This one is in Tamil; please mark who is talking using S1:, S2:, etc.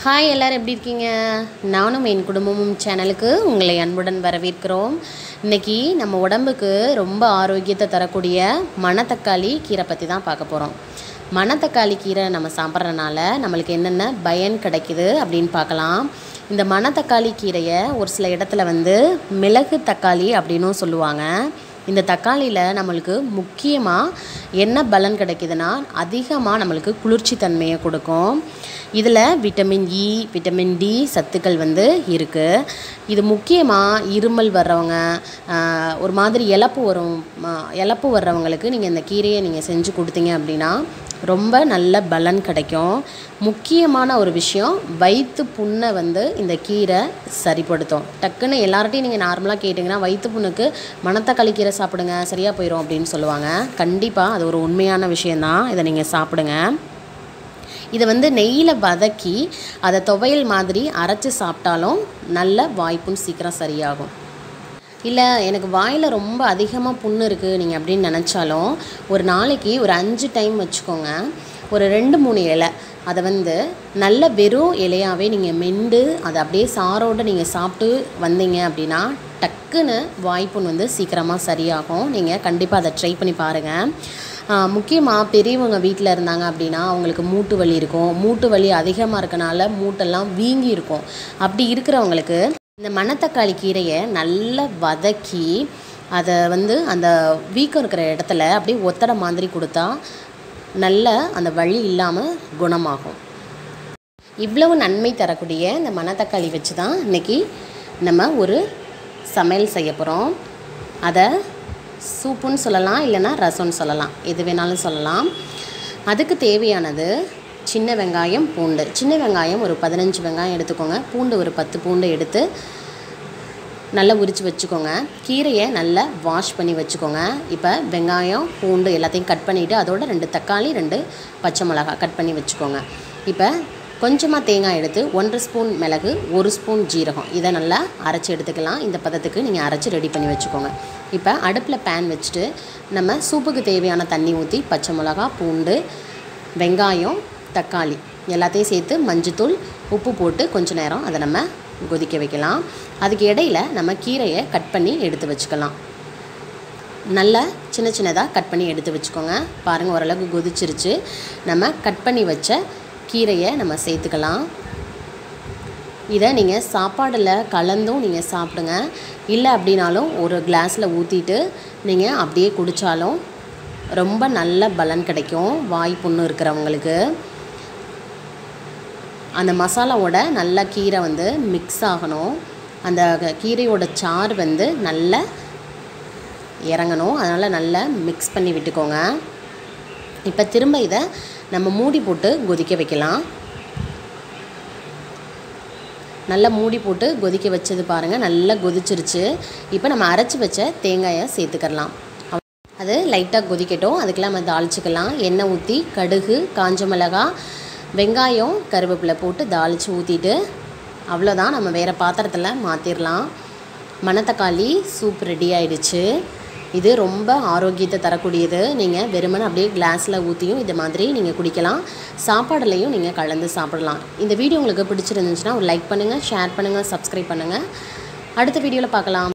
S1: ஹாய் எல்லோரும் எப்படி இருக்கீங்க நானும் என் குடும்பமும் சேனலுக்கு உங்களை அன்புடன் வரவேற்கிறோம் இன்றைக்கி நம்ம உடம்புக்கு ரொம்ப ஆரோக்கியத்தை தரக்கூடிய மணத்தக்காளி கீரை பற்றி தான் பார்க்க போகிறோம் மணத்தக்காளி கீரை நம்ம சாப்பிட்றதுனால நம்மளுக்கு என்னென்ன பயன் கிடைக்குது அப்படின்னு பார்க்கலாம் இந்த மணத்தக்காளி கீரையை ஒரு சில இடத்துல வந்து மிளகு தக்காளி அப்படின்னும் சொல்லுவாங்க இந்த தக்காளியில் நம்மளுக்கு முக்கியமாக என்ன பலன் கிடைக்குதுன்னா அதிகமாக நம்மளுக்கு குளிர்ச்சி தன்மையை கொடுக்கும் இதில் விட்டமின் இ விட்டமின் டி சத்துக்கள் வந்து இருக்குது இது முக்கியமாக இருமல் வர்றவங்க ஆஹ், ஒரு மாதிரி இழப்பு வரும் ம- இழப்பு வர்றவங்களுக்கு நீங்கள் இந்த கீரையை நீங்கள் செஞ்சு கொடுத்தீங்க அப்படின்னா ரொம்ப நல்ல பலன் கிடைக்கும் முக்கியமான ஒரு விஷயம் வயிற்று புண்ணை வந்து இந்த கீரை சரிப்படுத்தும் டக்குன்னு எல்லார்ட்டையும் நீங்கள் நார்மலாக கேட்டிங்கன்னா வயிற்று புண்ணுக்கு மணத்தக்காளி கீரை சாப்பிடுங்க சரியாக போயிடும் அப்படின்னு சொல்லுவாங்க கண்டிப்பாக அது ஒரு உண்மையான விஷயந்தான் இதை நீங்கள் சாப்பிடுங்க இதை வந்து நெய்யில் வதக்கி அதை துவையல் மாதிரி அரைச்சி சாப்பிட்டாலும் நல்ல வாய்ப்புன்னு சீக்கிரம் சரியாகும் இல்லை எனக்கு வாயில் ரொம்ப அதிகமாக புண்ணு இருக்குது நீங்கள் அப்படின்னு நினச்சாலும் ஒரு நாளைக்கு ஒரு அஞ்சு டைம் வச்சுக்கோங்க ஒரு ரெண்டு மூணு இலை அதை வந்து நல்ல வெறும் இலையாகவே நீங்கள் மெண்டு அதை அப்படியே சாரோடு நீங்கள் சாப்பிட்டு வந்தீங்க அப்படின்னா டக்குன்னு வாய்ப்புண் வந்து சீக்கிரமாக சரியாகும் நீங்கள் கண்டிப்பாக அதை ட்ரை பண்ணி பாருங்கள் முக்கியமாக பெரியவங்க வீட்டில் இருந்தாங்க அப்படின்னா அவங்களுக்கு மூட்டு வலி இருக்கும் மூட்டு வலி அதிகமாக இருக்கனால மூட்டெல்லாம் வீங்கி இருக்கும் அப்படி இருக்கிறவங்களுக்கு இந்த மணத்தக்காளி கீரையை நல்லா வதக்கி அதை வந்து அந்த வீக்கம் இருக்கிற இடத்துல அப்படியே ஒத்தடை மாதிரி கொடுத்தா நல்ல அந்த வலி இல்லாமல் குணமாகும் இவ்வளவு நன்மை தரக்கூடிய இந்த மணத்தக்காளி வச்சு தான் இன்றைக்கி நம்ம ஒரு சமையல் செய்ய போகிறோம் அதை சூப்புன்னு சொல்லலாம் இல்லைன்னா ரசம்னு சொல்லலாம் எது வேணாலும் சொல்லலாம் அதுக்கு தேவையானது சின்ன வெங்காயம் பூண்டு சின்ன வெங்காயம் ஒரு பதினஞ்சு வெங்காயம் எடுத்துக்கோங்க பூண்டு ஒரு பத்து பூண்டு எடுத்து நல்லா உரித்து வச்சுக்கோங்க கீரையை நல்லா வாஷ் பண்ணி வச்சுக்கோங்க இப்போ வெங்காயம் பூண்டு எல்லாத்தையும் கட் பண்ணிவிட்டு அதோட ரெண்டு தக்காளி ரெண்டு பச்சை மிளகாய் கட் பண்ணி வச்சுக்கோங்க இப்போ கொஞ்சமாக தேங்காய் எடுத்து ஒன்றரை ஸ்பூன் மிளகு ஒரு ஸ்பூன் ஜீரகம் இதை நல்லா அரைச்சி எடுத்துக்கலாம் இந்த பதத்துக்கு நீங்கள் அரைச்சி ரெடி பண்ணி வச்சுக்கோங்க இப்போ அடுப்பில் பேன் வச்சுட்டு நம்ம சூப்புக்கு தேவையான தண்ணி ஊற்றி பச்சை மிளகா பூண்டு வெங்காயம் தக்காளி எல்லாத்தையும் சேர்த்து மஞ்சத்தூள் உப்பு போட்டு கொஞ்ச நேரம் அதை நம்ம கொதிக்க வைக்கலாம் அதுக்கு இடையில நம்ம கீரையை கட் பண்ணி எடுத்து வச்சுக்கலாம் நல்லா சின்ன சின்னதாக கட் பண்ணி எடுத்து வச்சுக்கோங்க பாருங்கள் ஓரளவுக்கு கொதிச்சிருச்சு நம்ம கட் பண்ணி வச்ச கீரையை நம்ம சேர்த்துக்கலாம் இதை நீங்கள் சாப்பாடில் கலந்தும் நீங்கள் சாப்பிடுங்க இல்லை அப்படின்னாலும் ஒரு கிளாஸில் ஊற்றிட்டு நீங்கள் அப்படியே குடித்தாலும் ரொம்ப நல்ல பலன் கிடைக்கும் வாய் புண்ணு இருக்கிறவங்களுக்கு அந்த மசாலாவோட நல்லா கீரை வந்து மிக்ஸ் ஆகணும் அந்த க- கீரையோட சாறு வந்து நல்லா இறங்கணும் அதனால் நல்லா மிக்ஸ் பண்ணி விட்டுக்கோங்க இப்போ திரும்ப இதை நம்ம மூடி போட்டு கொதிக்க வைக்கலாம் நல்லா மூடி போட்டு கொதிக்க வச்சது பாருங்கள் நல்லா கொதிச்சிருச்சு இப்போ நம்ம அரைச்சி வச்ச தேங்காயை சேர்த்துக்கலாம் அது லைட்டாக கொதிக்கட்டும் அதுக்கெல்லாம் நம்ம தாளிச்சுக்கலாம் எண்ணெய் ஊற்றி கடுகு காஞ்ச மிளகா வெங்காயம் கருவேப்பிலை போட்டு தாளித்து ஊற்றிட்டு அவ்வளோதான் நம்ம வேறு பாத்திரத்தில் மாற்றிடலாம் மணத்தக்காளி சூப் ரெடி ஆயிடுச்சு இது ரொம்ப ஆரோக்கியத்தை தரக்கூடியது நீங்கள் வெறுமனே அப்படியே கிளாஸில் ஊற்றியும் இது மாதிரி நீங்கள் குடிக்கலாம் சாப்பாடுலையும் நீங்கள் கலந்து சாப்பிடலாம் இந்த வீடியோ உங்களுக்கு பிடிச்சிருந்துச்சுன்னா ஒரு லைக் பண்ணுங்கள் ஷேர் பண்ணுங்கள் சப்ஸ்கிரைப் பண்ணுங்கள் அடுத்த வீடியோவில் பார்க்கலாம்